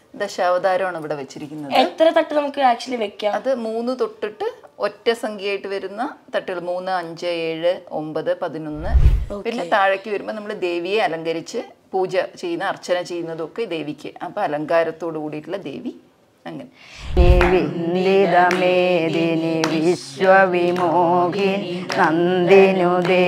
ദശാവതാരമാണ് ഇവിടെ വെച്ചിരിക്കുന്നത് എത്ര തട്ട് നമുക്ക് ആക്ച്വലി വെക്കാം അത് മൂന്ന് തൊട്ടിട്ട് ഒറ്റ സംഖ്യയായിട്ട് വരുന്ന തട്ടുകൾ മൂന്ന് അഞ്ച് ഏഴ് ഒമ്പത് പതിനൊന്ന് പിന്നെ താഴേക്ക് വരുമ്പോൾ നമ്മൾ ദേവിയെ അലങ്കരിച്ച് പൂജ ചെയ്യുന്ന അർച്ചന ചെയ്യുന്നതൊക്കെ ദേവിക്ക് അപ്പൊ അലങ്കാരത്തോട് കൂടിയിട്ടുള്ള ദേവി അങ്ങനെ നിവിന്ദിതമേദിനി വിശ്വവിമോഹിനി നന്ദിനുദേ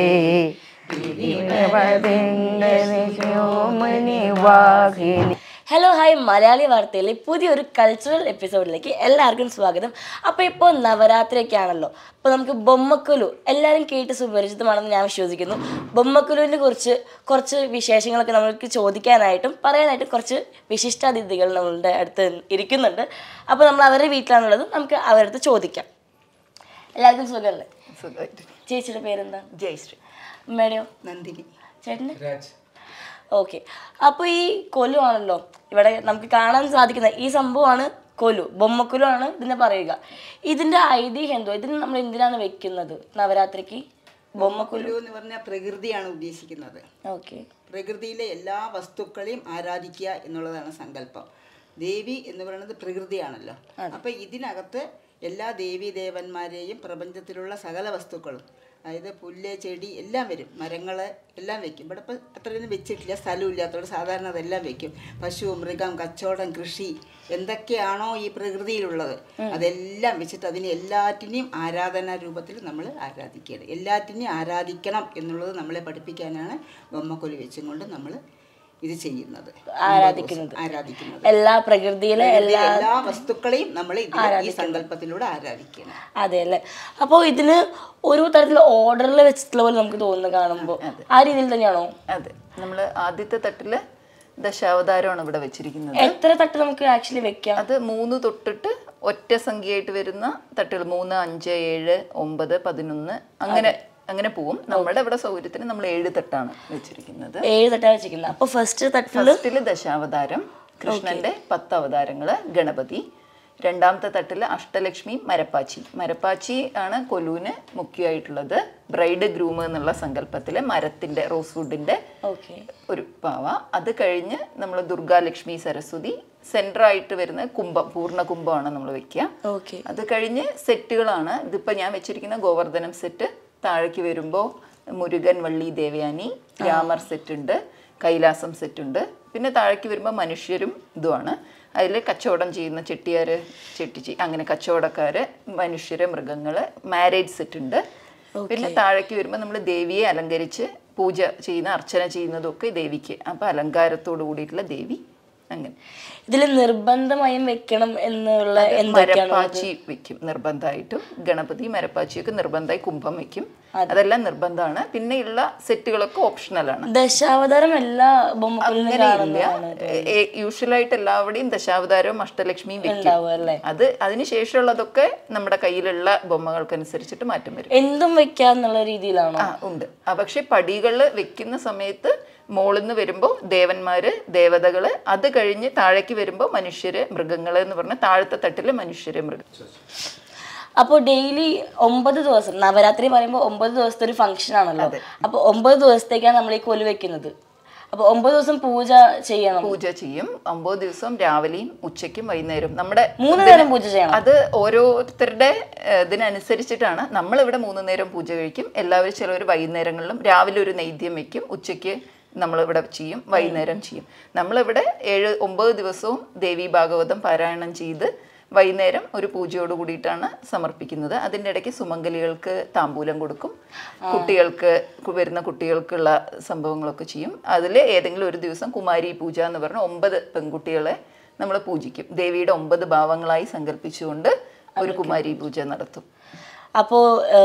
ശോമനി വാഹിനി ഹലോ ഹായ് മലയാളി വാർത്തയിലെ പുതിയൊരു കൾച്ചറൽ എപ്പിസോഡിലേക്ക് എല്ലാവർക്കും സ്വാഗതം അപ്പോൾ ഇപ്പോൾ നവരാത്രിയൊക്കെ ആണല്ലോ അപ്പോൾ നമുക്ക് ബൊമ്മക്കുലു എല്ലാവരും കേട്ട് സുപരിചിതമാണെന്ന് ഞാൻ വിശ്വസിക്കുന്നു ബൊമ്മക്കുലുവിനെ കുറിച്ച് കുറച്ച് വിശേഷങ്ങളൊക്കെ നമ്മൾക്ക് ചോദിക്കാനായിട്ടും പറയാനായിട്ടും കുറച്ച് വിശിഷ്ടാതിഥികൾ നമ്മളുടെ അടുത്ത് ഇരിക്കുന്നുണ്ട് അപ്പോൾ നമ്മൾ അവരുടെ വീട്ടിലാണുള്ളത് നമുക്ക് അവരുടെ അടുത്ത് ചോദിക്കാം എല്ലാവർക്കും സുഖമല്ലേ സുഖമായിട്ട് ചേച്ചിയുടെ പേരെന്താ ജയശ്രീ അമ്മയുടെയോ നന്ദിനി ചേട്ടന് ഓക്കെ അപ്പോൾ ഈ കൊലു ആണല്ലോ ഇവിടെ നമുക്ക് കാണാൻ സാധിക്കുന്ന ഈ സംഭവമാണ് കൊലു ബൊമ്മക്കൊലു ആണ് ഇതിനെ പറയുക ഇതിന്റെ ഐതിഹ്യം എന്തോ ഇതിന് നമ്മൾ എന്തിനാണ് വെക്കുന്നത് നവരാത്രിക്ക് ബൊമ്മക്കൊലു കൊലു എന്ന് പറഞ്ഞാൽ പ്രകൃതിയാണ് ഉദ്ദേശിക്കുന്നത് ഓക്കെ പ്രകൃതിയിലെ എല്ലാ വസ്തുക്കളെയും ആരാധിക്കുക എന്നുള്ളതാണ് സങ്കല്പം ദേവി എന്ന് പറയുന്നത് പ്രകൃതിയാണല്ലോ അപ്പൊ ഇതിനകത്ത് എല്ലാ ദേവീ ദേവന്മാരെയും പ്രപഞ്ചത്തിലുള്ള സകല വസ്തുക്കളും അതായത് പുല്ല് ചെടി എല്ലാം വരും മരങ്ങൾ എല്ലാം വെക്കും ഇവിടെ ഇപ്പം അത്രയൊന്നും വെച്ചിട്ടില്ല സ്ഥലമില്ലാത്തതുകൊണ്ട് സാധാരണ അതെല്ലാം വെക്കും പശു മൃഗം കച്ചവടം കൃഷി എന്തൊക്കെയാണോ ഈ പ്രകൃതിയിലുള്ളത് അതെല്ലാം വെച്ചിട്ട് അതിനെ എല്ലാറ്റിനെയും ആരാധനാ രൂപത്തിൽ നമ്മൾ ആരാധിക്കുകയാണ് എല്ലാറ്റിനെയും ആരാധിക്കണം എന്നുള്ളത് നമ്മളെ പഠിപ്പിക്കാനാണ് ബൊമ്മക്കൊലി വെച്ചും കൊണ്ട് നമ്മൾ ഇത് ചെയ്യുന്നത് ആരാധിക്കുന്നത്. ആരാധിക്കുന്നത് എല്ലാ പ്രകൃതിയിലെ എല്ലാ പ്രകൃതിയിലെ എല്ലാ വസ്തുക്കളെയും നമ്മൾ ഈ സങ്കല്പത്തിലൂടെ ആരാധിക്കണം അതെ അല്ലേ അപ്പോൾ ഇതിന് ഒരു തരത്തിലുള്ള ഓർഡറിൽ വെച്ചിട്ടുള്ള പോലെ നമുക്ക് തോന്നുന്നു കാണുമ്പോൾ ആ രീതിയിൽ തന്നെയാണോ അതെ നമ്മൾ ആദ്യത്തെ തട്ടില് ദശാവതാരമാണ് ഇവിടെ വെച്ചിരിക്കുന്നത് എത്ര തട്ട് നമുക്ക് ആക്ച്വലി വെക്കാം അത് മൂന്ന് തൊട്ടിട്ട് ഒറ്റ സംഖ്യയായിട്ട് വരുന്ന തട്ടുകൾ മൂന്ന് അഞ്ച് ഏഴ് ഒമ്പത് പതിനൊന്ന് അങ്ങനെ അങ്ങനെ പോവും നമ്മുടെ ഇവിടെ സൗകര്യത്തിന് നമ്മൾ ഏഴ് തട്ടാണ് വെച്ചിരിക്കുന്നത് ഏഴ് തട്ടാണ് വെച്ചിരിക്കുന്നത് അപ്പോൾ ഫസ്റ്റ് തട്ടിൽ ഫസ്റ്റില് ദശാവതാരം കൃഷ്ണന്റെ പത്ത് അവതാരങ്ങള് ഗണപതി രണ്ടാമത്തെ തട്ടില് അഷ്ടലക്ഷ്മി മരപ്പാച്ചി മരപ്പാച്ചി ആണ് കൊലുവിന് മുഖ്യമായിട്ടുള്ളത് ബ്രൈഡ് ഗ്രൂം എന്നുള്ള സങ്കല്പത്തില് മരത്തിന്റെ റോസ് വുഡിന്റെ ഓക്കെ ഒരു പാവ അത് കഴിഞ്ഞ് നമ്മൾ ദുർഗാലക്ഷ്മി സരസ്വതി സെൻട്രായിട്ട് വരുന്ന കുംഭം പൂർണ്ണ കുംഭമാണ് നമ്മൾ വെക്കുക ഓക്കെ അത് കഴിഞ്ഞ് സെറ്റുകളാണ് ഇതിപ്പോൾ ഞാൻ വെച്ചിരിക്കുന്ന ഗോവർദ്ധനം സെറ്റ് താഴേക്ക് വരുമ്പോൾ മുരുകൻ വള്ളി ദേവയാനി രാമർ സെറ്റ് ഉണ്ട് കൈലാസം സെറ്റ് ഉണ്ട് പിന്നെ താഴേക്ക് വരുമ്പോൾ മനുഷ്യരും ഇതുമാണ് അതിൽ കച്ചവടം ചെയ്യുന്ന ചെട്ടിയാർ ചെട്ടിച്ചി അങ്ങനെ കച്ചവടക്കാര് മനുഷ്യര് മൃഗങ്ങള് മാരേജ് സെറ്റ് ഉണ്ട് പിന്നെ താഴേക്ക് വരുമ്പോൾ നമ്മൾ ദേവിയെ അലങ്കരിച്ച് പൂജ ചെയ്യുന്ന അർച്ചന ചെയ്യുന്നതൊക്കെ ദേവിക്ക് അപ്പോൾ അലങ്കാരത്തോട് കൂടിയിട്ടുള്ള ദേവി അങ്ങനെ ഇതിൽ നിർബന്ധമായും വെക്കണം എന്നുള്ള എന്തൊക്കെയാണ് മരപ്പാച്ചി വെക്കും നിർബന്ധമായിട്ടും ഗണപതി മരപ്പാച്ചിയൊക്കെ നിർബന്ധമായി കുംഭം വെക്കും അതെല്ലാം നിർബന്ധമാണ് പിന്നെയുള്ള സെറ്റുകളൊക്കെ ഓപ്ഷണലാണ് ദശാവതാരം എല്ലാ ബൊമ്മക്കുലിനും അങ്ങനെയില്ല യൂഷ്വലായിട്ട് എല്ലാവിടെയും ദശാവതാരവും അഷ്ടലക്ഷ്മിയും വെക്കും ഉണ്ടാവും അല്ലേ അത് അതിന് ശേഷമുള്ളതൊക്കെ നമ്മുടെ കയ്യിലുള്ള ബൊമ്മകൾക്കനുസരിച്ചിട്ട് മാറ്റം വരും എന്തും വെക്കാന്നുള്ള രീതിയിലാണോ ആ ഉണ്ട് ആ, പക്ഷെ പടികളിൽ വെക്കുന്ന സമയത്ത് മോളിന്ന് വരുമ്പോൾ ദേവന്മാര് ദേവതകള് അത് കഴിഞ്ഞ് താഴേക്ക് വരുമ്പോൾ മനുഷ്യര് മൃഗങ്ങള് എന്ന് പറഞ്ഞ താഴത്തെ തട്ടില് മനുഷ്യര് മൃഗം അപ്പോൾ ഡെയിലി ഒമ്പത് ദിവസം നവരാത്രി പറയുമ്പോൾ ഒമ്പത് ദിവസത്തെ ഒരു ഫംഗ്ഷൻ ആണല്ലോ അപ്പൊ ഒമ്പത് ദിവസത്തേക്കാണ് നമ്മൾ ഈ കൊലു വെക്കുന്നത് അപ്പൊ ഒമ്പത് ദിവസം പൂജ ചെയ്യണം പൂജ ചെയ്യും ഒമ്പത് ദിവസം രാവിലെയും ഉച്ചയ്ക്കും വൈകുന്നേരവും നമ്മുടെ മൂന്ന് നേരം പൂജ ചെയ്യണം അത് ഓരോരുത്തരുടെ ഏഹ്, ഇതിനനുസരിച്ചിട്ടാണ് നമ്മളിവിടെ മൂന്ന് നേരം പൂജ കഴിക്കും എല്ലാവരും ചിലവർ വൈകുന്നേരങ്ങളിലും രാവിലെ ഒരു നൈദ്യം വെക്കും ഉച്ചയ്ക്ക് നമ്മളിവിടെ ചെയ്യും വൈകുന്നേരം ചെയ്യും നമ്മളിവിടെ ഏഴ് ഒമ്പത് ദിവസവും ദേവി ഭാഗവതം പാരായണം ചെയ്ത് വൈകുന്നേരം ഒരു പൂജയോട് കൂടിയിട്ടാണ് സമർപ്പിക്കുന്നത് അതിൻ്റെ ഇടയ്ക്ക് സുമംഗലികൾക്ക് താമ്പൂലം കൊടുക്കും കുട്ടികൾക്ക് കു- വരുന്ന കുട്ടികൾക്കുള്ള സംഭവങ്ങളൊക്കെ ചെയ്യും അതിൽ ഏതെങ്കിലും ഒരു ദിവസം കുമാരി പൂജ എന്ന് പറഞ്ഞ ഒമ്പത് പെൺകുട്ടികളെ നമ്മൾ പൂജിക്കും ദേവിയുടെ ഒമ്പത് ഭാവങ്ങളായി സങ്കല്പിച്ചുകൊണ്ട് ഒരു കുമാരി പൂജ നടത്തും അപ്പോൾ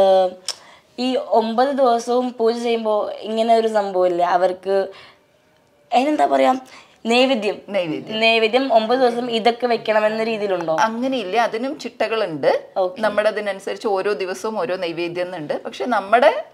ഈ ഒമ്പത് ദിവസവും പൂജ ചെയ്യുമ്പോൾ ഇങ്ങനെ ഒരു സംഭവമില്ല അവർക്ക് അതിനെന്താ പറയാ നൈവേദ്യം നൈവേദ്യം നൈവേദ്യം ഒമ്പത് ദിവസം ഇതൊക്കെ വെക്കണം എന്ന രീതിയിലുണ്ടോ അങ്ങനെയില്ല അതിനും ചിട്ടകളുണ്ട് നമ്മുടെ അതിനനുസരിച്ച് ഓരോ ദിവസവും ഓരോ നൈവേദ്യം എന്നുണ്ട് പക്ഷെ നമ്മുടെ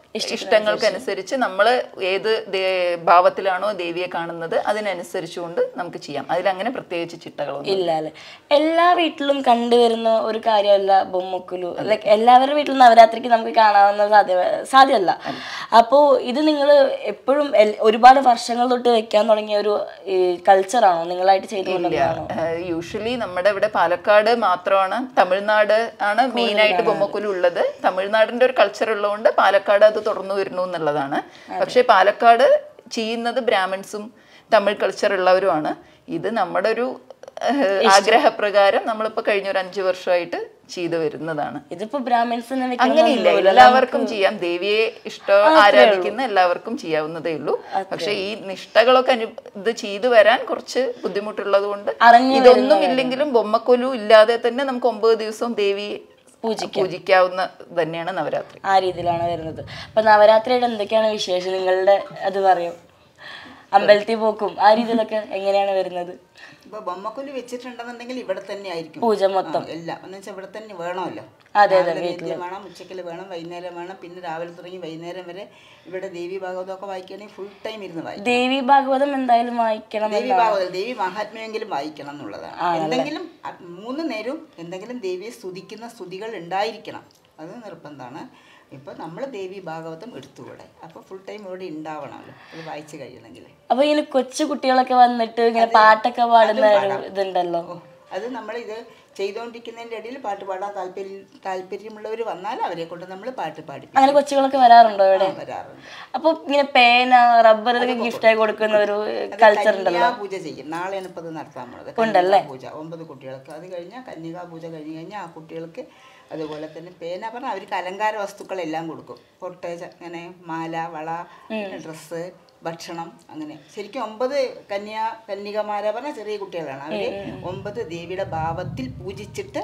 ഇഷ്ടങ്ങൾക്കനുസരിച്ച് നമ്മൾ ഏത് ദേ- ഭാവത്തിലാണോ ദേവിയെ കാണുന്നത് അതിനനുസരിച്ചുകൊണ്ട് നമുക്ക് ചെയ്യാം അതിലങ്ങനെ പ്രത്യേകിച്ച് ചിട്ടകളൊന്നും ഇല്ല അല്ലെ എല്ലാ വീട്ടിലും കണ്ടുവരുന്ന ഒരു കാര്യമല്ല ബൊമ്മക്കുലു ലൈക്ക് എല്ലാവരുടെ വീട്ടിലും നവരാത്രിക്ക് നമുക്ക് കാണാവുന്ന സാധ്യ സാധ്യമല്ല അപ്പോൾ ഇത് നിങ്ങൾ എപ്പോഴും എൽ- ഒരുപാട് വർഷങ്ങൾ തൊട്ട് വെക്കാൻ തുടങ്ങിയ ഒരു കൾച്ചറാണോ നിങ്ങളായിട്ട് ചെയ്തുകൊണ്ടാണോ യൂഷ്വലി നമ്മുടെ ഇവിടെ പാലക്കാട് മാത്രമാണ് തമിഴ്നാട് ആണ് മെയിൻ ആയിട്ട് ബൊമ്മക്കുലു ഉള്ളത് തമിഴ്നാടിന്റെ ഒരു കൾച്ചർ ഉള്ളതുകൊണ്ട് പാലക്കാട് അത് തുറന്നു വരുന്നു എന്നുള്ളതാണ് പക്ഷേ പാലക്കാട് ചെയ്യുന്നത് ബ്രാഹ്മിൺസും തമിഴ് കൾച്ചർ ഉള്ളവരുമാണ് ഇത് നമ്മുടെ ഒരു ഏഹ്, ആഗ്രഹപ്രകാരം നമ്മളിപ്പോ കഴിഞ്ഞ ഒരു അഞ്ചു വർഷമായിട്ട് ചെയ്തു വരുന്നതാണ് ഇതിപ്പോ ബ്രാഹ്മിൻസിനെ അങ്ങനെയില്ല എല്ലാവർക്കും ചെയ്യാം ദേവിയെ ഇഷ്ടം ആരാധിക്കുന്ന എല്ലാവർക്കും ചെയ്യാവുന്നതേ ഉള്ളൂ പക്ഷെ ഈ നിഷ്ഠകളൊക്കെ അനു ഇത് ചെയ്തു വരാൻ കുറച്ച് ബുദ്ധിമുട്ടുള്ളത് കൊണ്ട് അറിഞ്ഞു ഇതൊന്നും ഇല്ലെങ്കിലും ബൊമ്മക്കൊലു ഇല്ലാതെ തന്നെ നമുക്ക് ഒമ്പത് ദിവസവും ദേവിയെ പൂജിക്കാവുന്ന തന്നെയാണ് നവരാത്രി ആ രീതിയിലാണ് വരുന്നത് അപ്പൊ നവരാത്രിയുടെ എന്തൊക്കെയാണ് വിശേഷം നിങ്ങളുടെ അത് പറയും അമ്പലത്തിൽ പോക്കും ആ രീതിയിലൊക്കെ എങ്ങനെയാണ് വരുന്നത് ഇപ്പൊ ബൊമ്മക്കൊല്ലി വെച്ചിട്ടുണ്ടെന്നുണ്ടെങ്കിൽ ഇവിടെ തന്നെ ആയിരിക്കും പൂജ മൊത്തം ആ, എല്ലാം എന്ന് വെച്ചാൽ ഇവിടെ തന്നെ വേണമല്ലോ അതെ, അതെ, രാവിലെ നേദ്യം വേണം ഉച്ചക്കൽ വേണം വൈകുന്നേരം വേണം പിന്നെ രാവിലെ തുടങ്ങി വൈകുന്നേരം വരെ ഇവിടെ ദേവി ഭാഗവതമൊക്കെ വായിക്കുകയാണെങ്കിൽ ഫുൾ ടൈം ഇരുന്ന് വായിക്കും ദേവി ഭാഗവതം എന്തായാലും വായിക്കണം ദേവി ഭാഗവതം ദേവി മഹാത്മ്യമെങ്കിലും വായിക്കണം എന്നുള്ളതാണ് എന്തെങ്കിലും അ- മൂന്ന് നേരവും എന്തെങ്കിലും ദേവിയെ സ്തുതിക്കുന്ന സ്തുതികൾ ഉണ്ടായിരിക്കണം അത് നിർബന്ധമാണ് ഇപ്പൊ നമ്മൾ ദേവി ഭാഗവതം എടുത്തുകൂടെ അപ്പൊ ഫുൾ ടൈം ഇവിടെ ഉണ്ടാവണമല്ലോ അത് വായിച്ചു കഴിയണമെങ്കിൽ അപ്പൊ ഇങ്ങനെ കൊച്ചു കുട്ടികളൊക്കെ വന്നിട്ട് ഇങ്ങനെ പാട്ടൊക്കെ പാടുന്ന ഒരു ഇതുണ്ടല്ലോ ഓ, അത് നമ്മൾ ഇത് ചെയ്തുകൊണ്ടിരിക്കുന്നതിൻ്റെ ഇടയിൽ പാട്ട് പാടാൻ താല്പര്യം താല്പര്യമുള്ളവർ വന്നാൽ അവരെ കൊണ്ട് നമ്മൾ പാട്ട് പാടിപ്പിക്കും അങ്ങനെ കൊച്ചുകളൊക്കെ വരാറുണ്ടോ ഇവിടെ വരാറുണ്ട് അപ്പൊ ഇങ്ങനെ പേന റബ്ബർ ഇതൊക്കെ ഗിഫ്റ്റ് ആയി കൊടുക്കുന്ന ഒരു കൾച്ചർ ഉണ്ടല്ലോ കന്യാ പൂജ ചെയ്യും നാളെയാണ് ഇപ്പോൾ ഇത് നടത്താൻ പോണത് കന്യകാ പൂജ ഒമ്പത് കുട്ടികൾക്ക് അത് കഴിഞ്ഞാൽ കന്യകാ പൂജ കഴിഞ്ഞ് കഴിഞ്ഞാൽ ആ കുട്ടികൾക്ക് അതുപോലെ തന്നെ പേന പറഞ്ഞാൽ അവർക്ക് അലങ്കാര വസ്തുക്കളെല്ലാം കൊടുക്കും പൊട്ടേജ് അങ്ങനെ മാല വള ഡ്രസ്സ് ഭക്ഷണം അങ്ങനെ ശരിക്കും ഒമ്പത് കന്യാ കന്യകമാര പറഞ്ഞാൽ ചെറിയ കുട്ടികളാണ് അവര് ഒമ്പത് ദേവിയുടെ ഭാവത്തിൽ പൂജിച്ചിട്ട്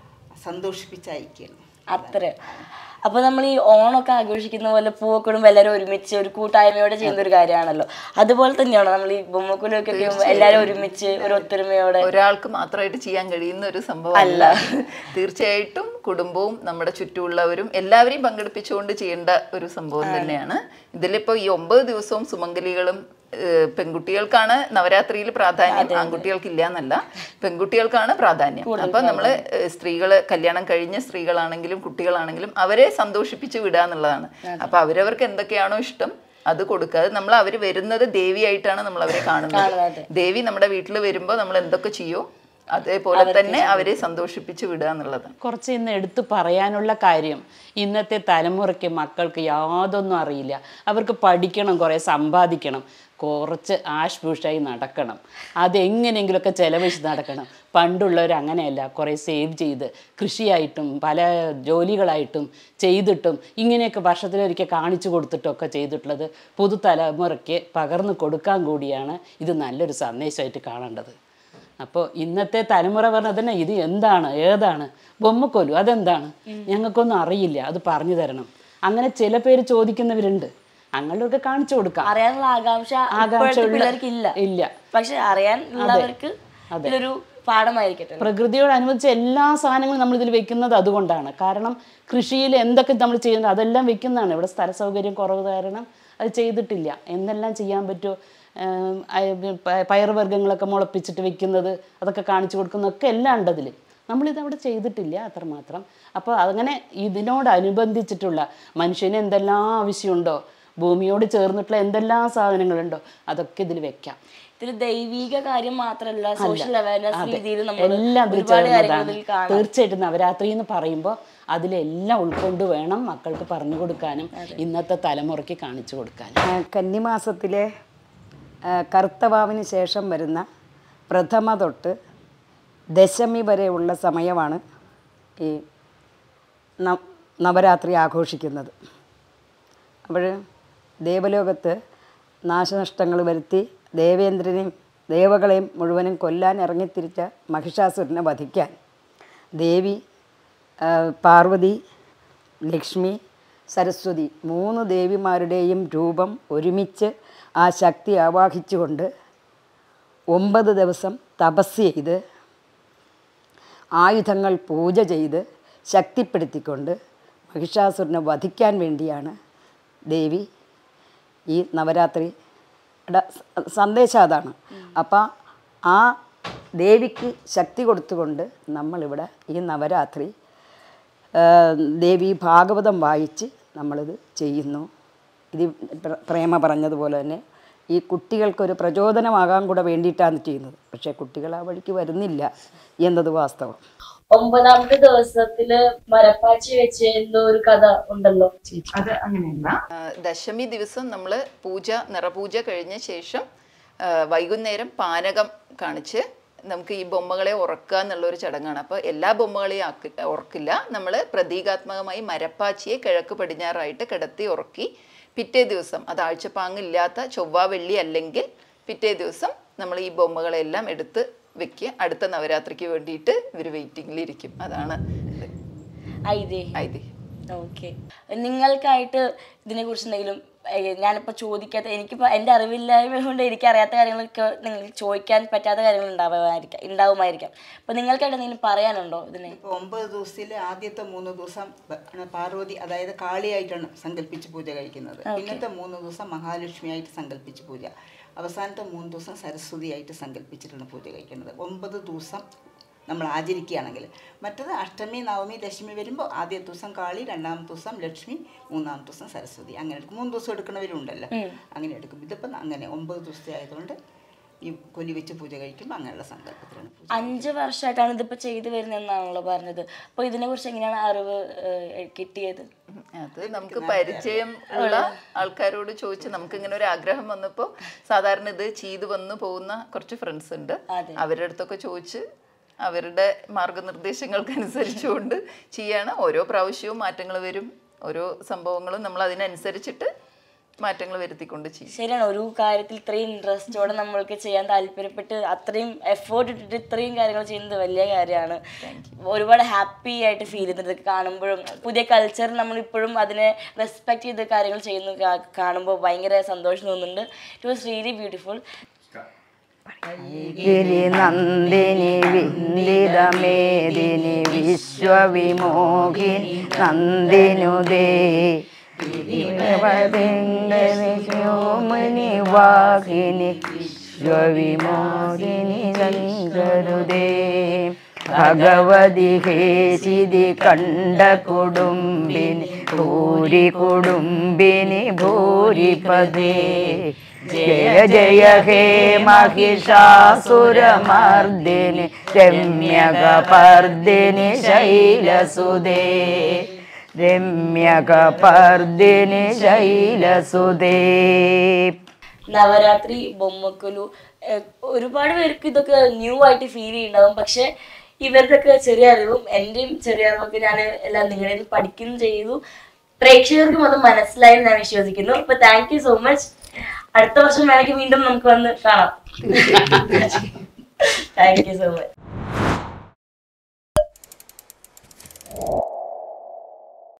സന്തോഷിപ്പിച്ചയക്കുകയാണ് അത്ര അപ്പൊ നമ്മൾ ഈ ഓണമൊക്കെ ആഘോഷിക്കുന്ന പോലെ പൂവക്കൂടുമ്പോൾ എല്ലാവരും ഒരുമിച്ച് ഒരു കൂട്ടായ്മയോടെ ചെയ്യുന്ന ഒരു കാര്യമാണല്ലോ അതുപോലെ തന്നെയാണോ നമ്മൾ ഈ ബൊമ്മക്കുലൊക്കെ എല്ലാവരും ഒരുമിച്ച് ഒരു ഒത്തൊരുമയോടെ ഒരാൾക്ക് മാത്രമായിട്ട് ചെയ്യാൻ കഴിയുന്ന ഒരു സംഭവമല്ല തീർച്ചയായിട്ടും കുടുംബവും നമ്മുടെ ചുറ്റുമുള്ളവരും എല്ലാവരെയും പങ്കെടുപ്പിച്ചുകൊണ്ട് ചെയ്യേണ്ട ഒരു സംഭവം തന്നെയാണ് ഇതിലിപ്പോ ഈ ഒമ്പത് ദിവസവും സുമംഗലികളും ഏഹ്, പെൺകുട്ടികൾക്കാണ് നവരാത്രിയിൽ പ്രാധാന്യം ആൺകുട്ടികൾക്ക് ഇല്ല എന്നല്ല പെൺകുട്ടികൾക്കാണ് പ്രാധാന്യം അപ്പൊ നമ്മള് ഏഹ്, സ്ത്രീകള് കല്യാണം കഴിഞ്ഞ സ്ത്രീകളാണെങ്കിലും കുട്ടികളാണെങ്കിലും അവരെ സന്തോഷിപ്പിച്ച് വിടുക എന്നുള്ളതാണ് അപ്പൊ അവരവർക്ക് എന്തൊക്കെയാണോ ഇഷ്ടം അത് കൊടുക്കുക അത് നമ്മൾ അവർ വരുന്നത് ദേവിയായിട്ടാണ് നമ്മൾ അവരെ കാണുന്നത് ദേവി നമ്മുടെ വീട്ടിൽ വരുമ്പോൾ നമ്മൾ എന്തൊക്കെ ചെയ്യോ അതേപോലെ തന്നെ അവരെ സന്തോഷിപ്പിച്ച് വിടുക എന്നുള്ളതാണ് കുറച്ച് ഇന്ന് എടുത്തു പറയാനുള്ള കാര്യം ഇന്നത്തെ തലമുറയ്ക്ക് മക്കൾക്ക് യാതൊന്നും അറിയില്ല അവർക്ക് പഠിക്കണം കുറേ സമ്പാദിക്കണം കുറച്ച് ആഷ്പൂഷായി നടക്കണം അതെങ്ങനെയെങ്കിലുമൊക്കെ ചെലവഴിച്ച് നടക്കണം പണ്ടുള്ളവർ അങ്ങനെയല്ല കുറേ സേവ് ചെയ്ത് കൃഷിയായിട്ടും പല ജോലികളായിട്ടും ചെയ്തിട്ടും ഇങ്ങനെയൊക്കെ വർഷത്തിലൊരിക്കൽ കാണിച്ചു കൊടുത്തിട്ടൊക്കെ ചെയ്തിട്ടുള്ളത് പുതുതലമുറയ്ക്ക് പകർന്നു കൊടുക്കാൻ കൂടിയാണ് ഇത് നല്ലൊരു സന്ദേശമായിട്ട് കാണേണ്ടത് അപ്പോൾ ഇന്നത്തെ തലമുറ പറഞ്ഞത് തന്നെ ഇത് എന്താണ് ഏതാണ് ബൊമ്മക്കൊലു അതെന്താണ് ഞങ്ങൾക്കൊന്നും അറിയില്ല അത് പറഞ്ഞു തരണം അങ്ങനെ ചില പേര് ചോദിക്കുന്നവരുണ്ട് അങ്ങനെയൊക്കെ കാണിച്ചു കൊടുക്കാം അറിയാനുള്ള ആകാംക്ഷ ആകാംക്ഷ ഇപ്പോഴത്തെ ഉള്ള- പിള്ളേർക്ക് ഇല്ല ഇല്ല പക്ഷെ അറിയാനുള്ളവർക്ക് ഇതൊരു പാഠമായിരിക്കട്ടെ പ്രകൃതിയോട് അനുബന്ധിച്ച എല്ലാ സാധനങ്ങളും നമ്മൾ ഇതിൽ വെക്കുന്നത് അതുകൊണ്ടാണ് കാരണം കൃഷിയിൽ എന്തൊക്കെ നമ്മൾ ചെയ്യുന്നത് അതെല്ലാം വെക്കുന്നതാണ് ഇവിടെ സ്ഥല സൗകര്യം കുറവ് കാരണം അത് ചെയ്തിട്ടില്ല എന്തെല്ലാം ചെയ്യാൻ പറ്റുമോ ഏം, അയ- പ- പയറുവർഗ്ഗങ്ങളൊക്കെ മുളപ്പിച്ചിട്ട് വെക്കുന്നത് അതൊക്കെ കാണിച്ചു കൊടുക്കുന്നതൊക്കെ എല്ലാം ഉണ്ട് അതിൽ നമ്മളിത് അവിടെ ചെയ്തിട്ടില്ല അത്രമാത്രം അപ്പോൾ അങ്ങനെ ഇതിനോടനുബന്ധിച്ചിട്ടുള്ള മനുഷ്യന് എന്തെല്ലാം ആവശ്യമുണ്ടോ ഭൂമിയോട് ചേർന്നിട്ടുള്ള എന്തെല്ലാം സാധനങ്ങളുണ്ടോ അതൊക്കെ ഇതിൽ വെക്കാം ഇതിൽ ദൈവിക കാര്യം മാത്രമല്ല സോഷ്യൽ അവയർനെസ് അതെ. രീതിയിൽ നമ്മൾ എല്ലാം ഇതിൽ ഒരുപാട് കാര്യങ്ങൾ ചേർന്നതാണ്. ഇതിൽ കാണാം തീർച്ചയായിട്ടും നവരാത്രി എന്ന് പറയുമ്പോൾ അതിലെല്ലാം ഉൾക്കൊണ്ട് വേണം മക്കൾക്ക് പറഞ്ഞു കൊടുക്കാനും ഇന്നത്തെ തലമുറയ്ക്ക് കാണിച്ചു കൊടുക്കാനും ആ, കന്നിമാസത്തിലെ ആ, കറുത്തവാവിന് ശേഷം വരുന്ന പ്രഥമ തൊട്ട് ദശമി വരെയുള്ള സമയമാണ് ഈ ന- നവരാത്രി ആഘോഷിക്കുന്നത് അപ്പോൾ ദേവലോകത്ത് നാശനഷ്ടങ്ങൾ വരുത്തി ദേവേന്ദ്രനെയും ദേവകളെയും മുഴുവനും കൊല്ലാൻ ഇറങ്ങിത്തിരിച്ച മഹിഷാസുരനെ വധിക്കാൻ ദേവി ആ, പാർവതി ലക്ഷ്മി സരസ്വതി മൂന്ന് ദേവിമാരുടെയും രൂപം ഒരുമിച്ച് ആ ശക്തി ആവാഹിച്ചുകൊണ്ട് ഒമ്പത് ദിവസം തപസ് ചെയ്ത് ആയുധങ്ങൾ പൂജ ചെയ്ത് ശക്തിപ്പെടുത്തിക്കൊണ്ട് മഹിഷാസുരനെ വധിക്കാൻ വേണ്ടിയാണ് ദേവി ഈ നവരാത്രിയുടെ സ- സന്ദേശം അതാണ് അപ്പം ആ ദേവിക്ക് ശക്തി കൊടുത്തുകൊണ്ട് നമ്മളിവിടെ ഈ നവരാത്രി ആ, ദേവി ഭാഗവതം വായിച്ച് നമ്മളിത് ചെയ്യുന്നു ഇത് പ്ര- പ്രേമ പറഞ്ഞതുപോലെ തന്നെ ഈ കുട്ടികൾക്കൊരു പ്രചോദനമാകാൻ കൂടെ വേണ്ടിയിട്ടാണ് ചെയ്യുന്നത് പക്ഷേ കുട്ടികൾ ആ വഴിക്ക് വരുന്നില്ല എന്നത് വാസ്തവം ഒമ്പതാമത്തെ ദിവസത്തില് മരപ്പാച്ചി വെച്ച് എന്തോ ഒരു കഥ ഉണ്ടല്ലോ അത് അങ്ങനെയല്ല ആ, ദശമി ദിവസം നമ്മൾ പൂജ നിറപൂജ കഴിഞ്ഞ ശേഷം ആ, വൈകുന്നേരം പാനകം കാണിച്ച് നമുക്ക് ഈ ബൊമ്മകളെ ഉറക്കുക എന്നുള്ളൊരു ചടങ്ങാണ് അപ്പോൾ എല്ലാ ബൊമ്മകളെയും ആക്കി ഉറക്കില്ല നമ്മൾ പ്രതീകാത്മകമായി മരപ്പാച്ചിയെ കിഴക്ക് പടിഞ്ഞാറായിട്ട് കിടത്തി ഉറക്കി പിറ്റേ ദിവസം അത് ആഴ്ചപ്പാങ്ങില്ലാത്ത ചൊവ്വ വെള്ളി അല്ലെങ്കിൽ പിറ്റേ ദിവസം നമ്മൾ ഈ ബൊമ്മകളെല്ലാം എടുത്ത് വെക്കുക അടുത്ത നവരാത്രിക്ക് വേണ്ടിയിട്ട് ഇവർ വെയിറ്റിംഗിലിരിക്കും അതാണ് ഇത്. ഐതിഹ്യം ഐതിഹ്യം ഓക്കെ നിങ്ങൾക്കായിട്ട് ഇതിനെക്കുറിച്ച് എന്തെങ്കിലും ഏഹ്, ഞാനിപ്പോൾ ചോദിക്കാത്ത എനിക്കിപ്പോൾ എൻ്റെ അറിവില്ലായ്മ കൊണ്ട് എനിക്ക് അറിയാത്ത കാര്യങ്ങളൊക്കെ നിങ്ങൾക്ക് ചോദിക്കാൻ പറ്റാത്ത കാര്യങ്ങൾ ഉണ്ടാവുമായിരിക്കാം ഉണ്ടാവുമായിരിക്കാം അപ്പോൾ നിങ്ങൾക്കായിട്ട് എന്തെങ്കിലും പറയാനുണ്ടോ ഇതിനെ ഇപ്പോൾ ഒമ്പത് ദിവസത്തിൽ ആദ്യത്തെ മൂന്ന് ദിവസം ബ- ആണ് പാർവതി അതായത് കാളിയായിട്ടാണ് സങ്കല്പിച്ച് പൂജ കഴിക്കുന്നത് പിന്നത്തെ മൂന്ന് ദിവസം മഹാലക്ഷ്മിയായിട്ട് സങ്കല്പിച്ച് പൂജ അവസാനത്തെ മൂന്ന് ദിവസം സരസ്വതിയായിട്ട് സങ്കല്പിച്ചിട്ടാണ് പൂജ കഴിക്കുന്നത് ഒമ്പത് ദിവസം നമ്മൾ ആചരിക്കുകയാണെങ്കിൽ മറ്റത് അഷ്ടമി നവമി ദശമി വരുമ്പോൾ ആദ്യ ദിവസം കാളി രണ്ടാമത്തെ ദിവസം ലക്ഷ്മി മൂന്നാമത്തെ ദിവസം സരസ്വതി അങ്ങനെ എടുക്കും മൂന്ന് ദിവസം എടുക്കുന്നവരുണ്ടല്ലോ അങ്ങനെ എടുക്കും ഇതിപ്പം അങ്ങനെ ഒമ്പത് ദിവസത്തെ ആയതുകൊണ്ട് ഈ കൊലി വെച്ച് പൂജ കഴിക്കുമ്പോൾ അങ്ങനെയുള്ള സങ്കല്പത്തിലാണ് പൂജ അഞ്ച് വർഷമായിട്ടാണ് ഇതിപ്പോൾ ചെയ്തു വരുന്നതെന്നാണല്ലോ പറഞ്ഞത് അപ്പോൾ ഇതിനെക്കുറിച്ച് എങ്ങനെയാണ് അറിവ് ഏഹ്, കിട്ടിയത് അത് നമുക്ക് പരിചയം ഉള്ള ആൾക്കാരോട് ചോദിച്ച് നമുക്ക് ഇങ്ങനെ ഒരു ആഗ്രഹം വന്നപ്പോൾ സാധാരണ ഇത് ചെയ്തു വന്നു പോകുന്ന കുറച്ച് ഫ്രണ്ട്സ് ഉണ്ട് അവരുടെ അടുത്തൊക്കെ ചോദിച്ച് അവരുടെ മാർഗനിർദ്ദേശങ്ങൾക്കനുസരിച്ചുകൊണ്ട് ചെയ്യാണ് ഓരോ പ്രാവശ്യവും മാറ്റങ്ങൾ വരും ഓരോ സംഭവങ്ങളും നമ്മൾ അതിനനുസരിച്ചിട്ട് മാറ്റങ്ങൾ വരുത്തിക്കൊണ്ട് ചെയ്യും ശരിയാണ് ഒരു കാര്യത്തിൽ ഇത്രയും ഇൻട്രസ്റ്റോടെ നമ്മൾക്ക് ചെയ്യാൻ താല്പര്യപ്പെട്ട് അത്രയും എഫേർട്ട് ഇട്ടിട്ട് ഇത്രയും കാര്യങ്ങൾ ചെയ്യുന്നത് വലിയ കാര്യമാണ് ഒരുപാട് ഹാപ്പി ആയിട്ട് ഫീൽ ചെയ്യുന്നത് ഇതൊക്കെ കാണുമ്പോഴും പുതിയ കൾച്ചർ നമ്മൾ ഇപ്പോഴും അതിനെ റെസ്പെക്ട് ചെയ്ത് കാര്യങ്ങൾ ചെയ്യുന്നത് കാ- കാണുമ്പോൾ ഭയങ്കര സന്തോഷം തോന്നുന്നുണ്ട് ഇറ്റ് വാസ് റിയലി ബ്യൂട്ടിഫുൾ ഗിരി നന്ദിനി വിന്ദിതമേദിനി വിശ്വവിമോഹിനി നന്ദിനുദേ വ്യോമനി വാഹിനി വിശ്വവിമോഹിനി ശങ്കരുദേ ഭഗവതി ഹേശിതി കണ്ട കുടുംബിനി ഭൂരി കുടുംബിനി ഭൂരിപദേ ജയ ജയ ഹേ महिषासुरमर्दिनि രമ്യകപർദിനി ശൈലസുദേ രമ്യകപർദിനി ശൈലസുദേ നവരാത്രി ബൊമ്മക്കുലു ഏഹ് ഒരുപാട് പേർക്ക് ഇതൊക്കെ ന്യൂ ആയിട്ട് ഫീൽ ചെയ്യുന്നുണ്ടാവും പക്ഷെ ഇവരുടെയൊക്കെ ചെറിയ അറിവും എൻ്റെയും ചെറിയ അറിവൊക്കെ ഞാൻ എല്ലാം നിങ്ങളിൽ നിന്ന് പഠിക്കുകയും ചെയ്തു പ്രേക്ഷകർക്കും അത് മനസ്സിലായി എന്ന് ഞാൻ വിശ്വസിക്കുന്നു അപ്പൊ താങ്ക് യു സോ മച്ച് അടുത്ത വർഷം വേണമെങ്കിൽ വീണ്ടും നമുക്ക് വന്ന് കാണാം താങ്ക് യു സോ മച്ച്